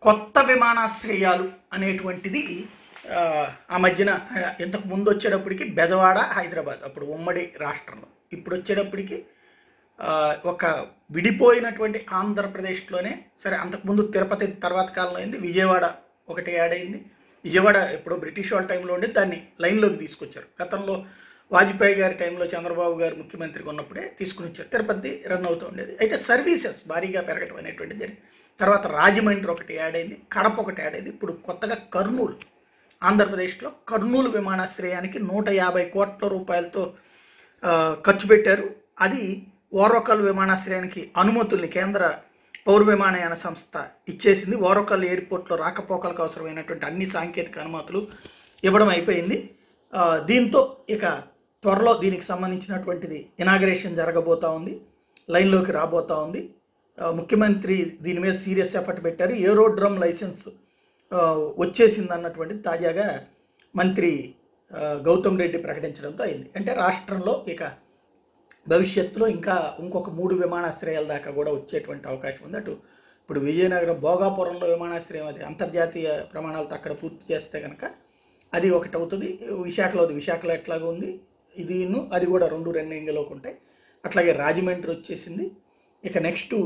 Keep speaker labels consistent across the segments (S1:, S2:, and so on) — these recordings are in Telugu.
S1: కొత్త విమానాశ్రయాలు అనేటువంటిది ఆ, ఆ మధ్యన ఆ, ఇంతకు ముందు వచ్చేటప్పటికి బెజవాడ హైదరాబాద్ అప్పుడు ఉమ్మడి రాష్ట్రంలో ఇప్పుడు వచ్చేటప్పటికి ఆ, ఒక విడిపోయినటువంటి ఆంధ్రప్రదేశ్లోనే సరే అంతకుముందు తిరుపతి తర్వాత కాలంలో అయింది విజయవాడ ఒకటి యాడ్ అయింది విజయవాడ ఇప్పుడు బ్రిటిష్ వాళ్ళ టైంలో ఉండి దాన్ని లైన్లోకి తీసుకొచ్చారు గతంలో వాజ్పేయి గారి టైంలో చంద్రబాబు గారు ముఖ్యమంత్రిగా ఉన్నప్పుడే తీసుకుని వచ్చారు తిరుపతి రన్ అవుతూ ఉండేది అయితే సర్వీసెస్ భారీగా పెరగటం అనేటువంటిది జరిగింది తర్వాత రాజమండ్రి ఒకటి యాడ్ అయింది కడప ఒకటి యాడ్ అయింది ఇప్పుడు కొత్తగా కర్నూలు ఆంధ్రప్రదేశ్లో కర్నూలు విమానాశ్రయానికి నూట యాభై కోట్ల రూపాయలతో ఆ, ఖర్చు పెట్టారు అది ఓరవకల్ విమానాశ్రయానికి అనుమతుల్ని కేంద్ర పౌర విమానయాన సంస్థ ఇచ్చేసింది ఓరవకల్ ఎయిర్పోర్ట్లో రాకపోకలకు అవసరమైనటువంటి అన్ని సాంకేతిక అనుమతులు ఇవ్వడం అయిపోయింది ఆ, దీంతో ఇక త్వరలో దీనికి సంబంధించినటువంటిది ఇనాగరేషన్ జరగబోతా ఉంది లైన్లోకి రాబోతా ఉంది ఆ, ముఖ్యమంత్రి దీని మీద సీరియస్ ఎఫర్ట్ పెట్టారు ఏరోడ్రమ్ లైసెన్స్ ఆ, వచ్చేసింది అన్నటువంటిది తాజాగా మంత్రి ఆ, గౌతమ్ రెడ్డి ప్రకటించడంతో అయింది అంటే రాష్ట్రంలో ఇక భవిష్యత్తులో ఇంకా ఇంకొక మూడు విమానాశ్రయాల దాకా కూడా వచ్చేటువంటి అవకాశం ఉంది అటు ఇప్పుడు విజయనగరం భోగాపురంలో విమానాశ్రయం అది అంతర్జాతీయ ప్రమాణాలతో అక్కడ పూర్తి చేస్తే కనుక అది ఒకటి అవుతుంది విశాఖలో అది విశాఖలో ఎట్లాగో ఉంది ఇది అది కూడా రెండు రెండింగలోకి ఉంటాయి అట్లాగే రాజమండ్రి వచ్చేసింది ఇక నెక్స్ట్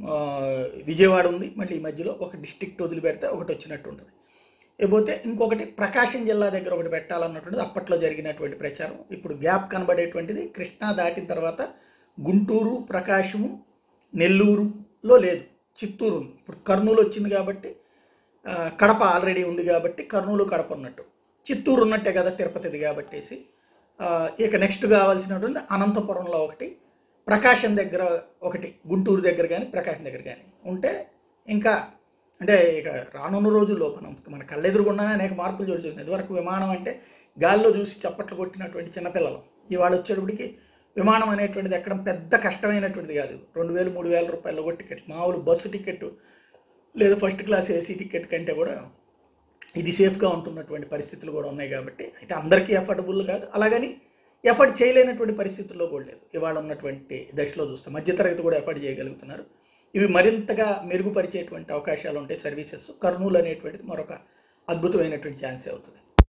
S1: విజయవాడ ఉంది మళ్ళీ ఈ మధ్యలో ఒక డిస్టిక్ట్ వదిలిపెడితే ఒకటి వచ్చినట్టు ఉంటుంది ఇకపోతే ఇంకొకటి ప్రకాశం జిల్లా దగ్గర ఒకటి పెట్టాలన్నటువంటిది అప్పట్లో జరిగినటువంటి ప్రచారం ఇప్పుడు గ్యాప్ కనబడేటువంటిది కృష్ణా దాటిన తర్వాత గుంటూరు ప్రకాశము నెల్లూరులో లేదు చిత్తూరు ఉంది ఇప్పుడు కర్నూలు వచ్చింది కాబట్టి ఆ, కడప ఆల్రెడీ ఉంది కాబట్టి కర్నూలు కడప ఉన్నట్టు చిత్తూరు ఉన్నట్టే కదా తిరుపతిది కాబట్టేసి ఆ, ఇక నెక్స్ట్ కావాల్సినటువంటి అనంతపురంలో ఒకటి ప్రకాశం దగ్గర ఒకటి గుంటూరు దగ్గర కానీ ప్రకాశం దగ్గర కానీ ఉంటే ఇంకా అంటే ఇక రానున్న రోజుల్లో మనం మన కళ్ళెదురుగుండానే అనేక మార్పులు జరుగుతుంది ఇదివరకు విమానం అంటే గాల్లో చూసి చప్పట్లు కొట్టినటువంటి చిన్నపిల్లలు ఇవాళ వచ్చేటప్పటికి విమానం అనేటువంటిది ఎక్కడం పెద్ద కష్టమైనటువంటిది కాదు రెండు వేలు మూడు వేల రూపాయలు ఒక టికెట్ మామూలు బస్సు టికెట్ లేదా ఫస్ట్ క్లాస్ ఏసీ టికెట్ కంటే కూడా ఇది సేఫ్గా ఉంటున్నటువంటి పరిస్థితులు కూడా ఉన్నాయి కాబట్టి అయితే అందరికీ ఎఫర్డబుల్ కాదు అలాగని ఎఫర్ట్ చేయలేనటువంటి పరిస్థితుల్లో కూడా లేదు ఇవాళ ఉన్నటువంటి దశలో చూస్తాం మధ్యతరగతి కూడా ఎఫర్ట్ చేయగలుగుతున్నారు ఇవి మరింతగా మెరుగుపరిచేటువంటి అవకాశాలు ఉంటాయి సర్వీసెస్ కర్నూలు అనేటువంటిది మరొక అద్భుతమైనటువంటి ఛాన్సే అవుతుంది